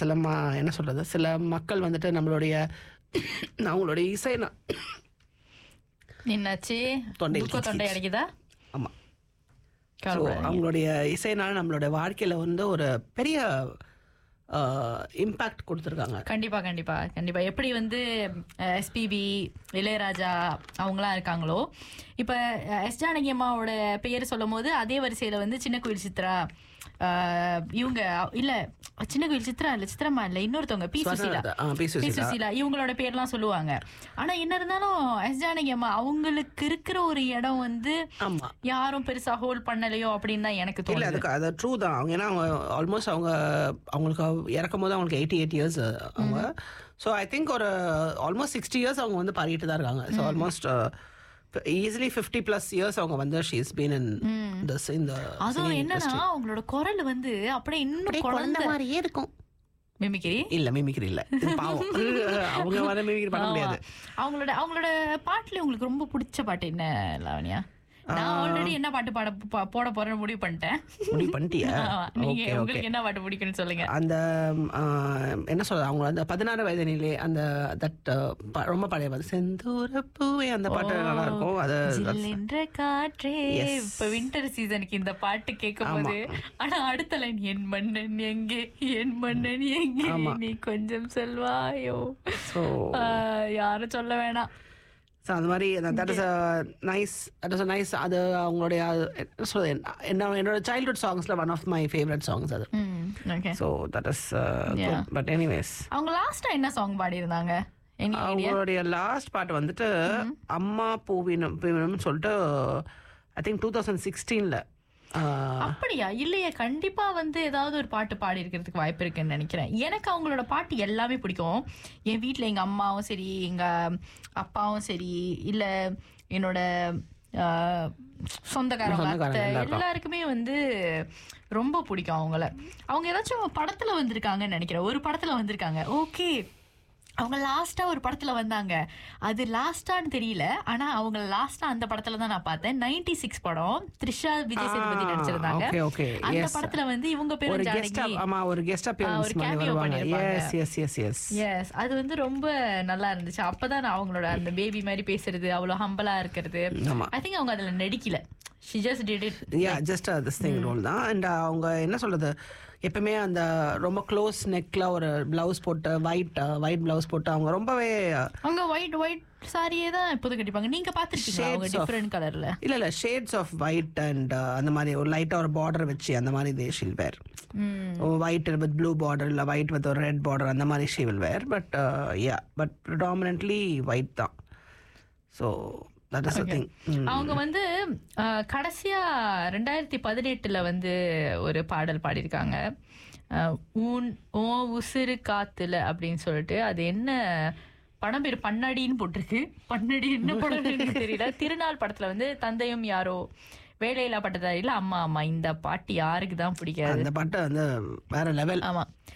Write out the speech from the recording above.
சில ம என்ன சொல்றது சில மக்கள் வந்துட்டு நம்மளுடைய அவங்களுடைய இசை நா- நின்னாச்சு தொண்டையில் துக்க தொண்டை அடைக்குதா ஆமா ஸோ கவலைப்படாதீங்க. அவங்களுடைய இசைனால நம்மளோட வாழ்க்கையில வந்து ஒரு பெரிய இம்பாக்ட் கொடுத்துருக்காங்க கண்டிப்பா கண்டிப்பா கண்டிப்பா எப்படி வந்து எஸ்பிபி இளையராஜா அவங்களாம் இருக்காங்களோ இப்ப அஹ், எஸ் ஜானகி அம்மாவோட பெயர் சொல்லும் போது அதே வரிசையில வந்து சின்ன கோயில் சித்ரா அஹ், இவங்க இல்ல சின்ன கோயில் சித்ரா இல்ல சித்ரமா இல்ல இன்னொருத்தவங்க பி சுசீலா ஆ, பி. பி சுசீலா. சுசீலா இவங்களோட பேர்லாம் சொல்லுவாங்க ஆனா என்ன இருந்தாலும் எஸ் ஜானகி அம்மா அவங்களுக்கு இருக்கிற ஒரு இடம் வந்து ஆமா யாரும் பெருசா ஹோல்ட் பண்ணலையோ அப்படின்னு தான் எனக்கு இல்ல தோணுது அதுக்கு அது ட்ரூ தான் அவங்க ஏன்னா அவங்க ஆல்மோஸ்ட் அவங்க அவங்களுக்கு இறக்கும் போது அவங்களுக்கு எயிட்டி எயிட் இயர்ஸ் அவங்க ஸோ ஐ திங்க் ஒரு ஆல்மோஸ்ட் சிக்ஸ்டி இயர்ஸ் அவங்க வந்து பாடிட்டு தான் இருக்காங்க so almost easily fifty plus years அவங்க வந்து ஷீஸ் பீன் இன் திஸ் இந்த அதுவும் என்னன்னா அவங்களோட குரல் வந்து அப்படியே இன்னும் குழந்தை மாதிரியே இருக்கும் மிமிக்கிரி இல்ல மிமிக்ரி இல்ல இது பாவம் அவங்க வர மிமிக்ரி பண்ண முடியாது அவங்களோட அவங்களோட பாட்டுல உங்களுக்கு ரொம்ப பிடிச்ச பாட்டு என்ன லாவண்யா நான் ஆல்ரெடி என்ன பாட்டு பாட பா- போட போறேன்னு முடிவு பண்ணிட்டேன் முடிவு பண்ணிட்டியா ஆமா. நீங்க ஓகே ஓகே உங்களுக்கு என்ன பாட்டு பிடிக்கும்னு சொல்லுங்க அந்த ஆஹ், என்ன சொல்றது அவங்க அந்த பதினாறு வயதினிலே அந்த தட் ரொம்ப பழைய பாட்டு செந்தூர பூவே அந்த பாட்டு நல்லா இருக்கும் அது ஜில்லென்ற காற்றே Yes. இப்ப வின்டர் சீசனுக்கு இந்த பாட்டு கேட்கும் போது ஆனா அடுத்த லைன் என் மன்னன் எங்கே என் மன்னன் எங்கே நீ கொஞ்சம் செல்வாயோ ஸோ ஆஹ், யாரும் சொல்ல வேணாம் ஸோ அந்த மாதிரி that is a nice that is a nice அது அவங்களுடைய அது என்ன சொல்றது என்ன என்னோட சைல்ட்ஹுட் சாங்ஸ்ல one of my favourite songs அது okay so that is Yeah. But anyways அவங்க லாஸ்டா என்ன சாங் பாடி இருந்தாங்க எனி ஐடியா அவங்களுடைய லாஸ்ட் பாட்டு வந்துட்டு அம்மா பூவினும் பூவினும் சொல்லிட்டு ஐ திங்க் டூ தௌசண்ட் சிக்ஸ்டீனில் அப்படியா இல்லையே கண்டிப்பா வந்து ஏதாவது ஒரு பாட்டு பாடி இருக்கிறதுக்கு வாய்ப்பு இருக்குன்னு நினைக்கிறேன் எனக்கு அவங்களோட பாட்டு எல்லாமே பிடிக்கும் என் வீட்ல எங்க அம்மாவும் சரி எங்க அப்பாவும் சரி இல்ல என்னோட ஆஹ், சொந்தக்காரங்க சொந்தக்காரங்க அத்தை எல்லாருக்கும். எல்லாருக்குமே வந்து ரொம்ப பிடிக்கும் அவங்கள அவங்க ஏதாச்சும் படத்துல வந்திருக்காங்கன்னு நினைக்கிறேன் ஒரு படத்துல வந்திருக்காங்க ஓகே அவங்க லாஸ்டா ஒரு படத்துல வந்தாங்க அது லாஸ்டான்னு தெரியல ஆனா அவங்க லாஸ்டா அந்த படத்துல தான் நான் பார்த்தேன் 96 சிக்ஸ் படம் த்ரிஷா விஜய் சேதுபதி நடிச்சிருந்தாங்க okay, okay. அந்த Yes. படத்துல வந்து இவங்க பேரு ஒரு கெஸ்ட் ஜானகி ஆமா ஒரு கெஸ்ட் ஆ, அப்பியரன்ஸ் ஒரு மாதிரி cameo வருவாங்க பண்ணியிருப்பாங்க. Yes yes yes yes yes அது வந்து ரொம்ப நல்லா இருந்துச்சு அப்பதான் நான் அவங்களோட அந்த பேபி மாதிரி பேசுறது அவ்வளவு ஹம்பலா இருக்கிறது ஆமா. ஐ திங்க் அவங்க அதுல நடிக்கல she just did it yeah just this thing role தான் அண்ட் அவங்க என்ன சொல்றது எப்பவுமே அந்த ரொம்ப க்ளோஸ் நெக்ல ஒரு பிளவுஸ் போட்டு ஒயிட் ஒயிட் பிளவுஸ் போட்டு அவங்க ரொம்பவே அவங்க ஒயிட் ஒயிட் சாரியே தான் எப்போதும் கட்டிப்பாங்க நீங்க பாத்திருக்கீங்களா அவங்க Shades of- டிஃபரெண்ட் கலர்ல இல்ல இல்ல ஷேட்ஸ் ஆஃப் ஒயிட் அண்ட் அந்த மாதிரி ஒரு லைட்டா ஒரு பார்டர் வச்சு அந்த மாதிரி they she'll wear white with blue border இல்ல ஒயிட் வித் ஒரு ரெட் பார்டர் அந்த மாதிரி she will wear but yeah but predominantly white தான் ஸோ தட் இஸ் திங் அவங்க வந்து அஹ், கடைசியா ரெண்டாயிரத்தி பதினெட்டுல வந்து ஒரு பாடல் பாடியிருக்காங்க அஹ், உன் ஓ உசுறு காத்துல அப்படின்னு சொல்லிட்டு அது என்ன படம் பேர் பன்னாடின்னு போட்டிருக்கு பன்னாடி என்ன படம் எனக்கு தெரியல திருநாள் படத்துல வந்து தந்தையும் யாரோ வேலையில்லா பட்டதாரியில அம்மா அம்மா இந்த பாட்டு யாருக்கு தான் பிடிக்காது அந்த பாட்டு வந்து வேற லெவல் ஆமா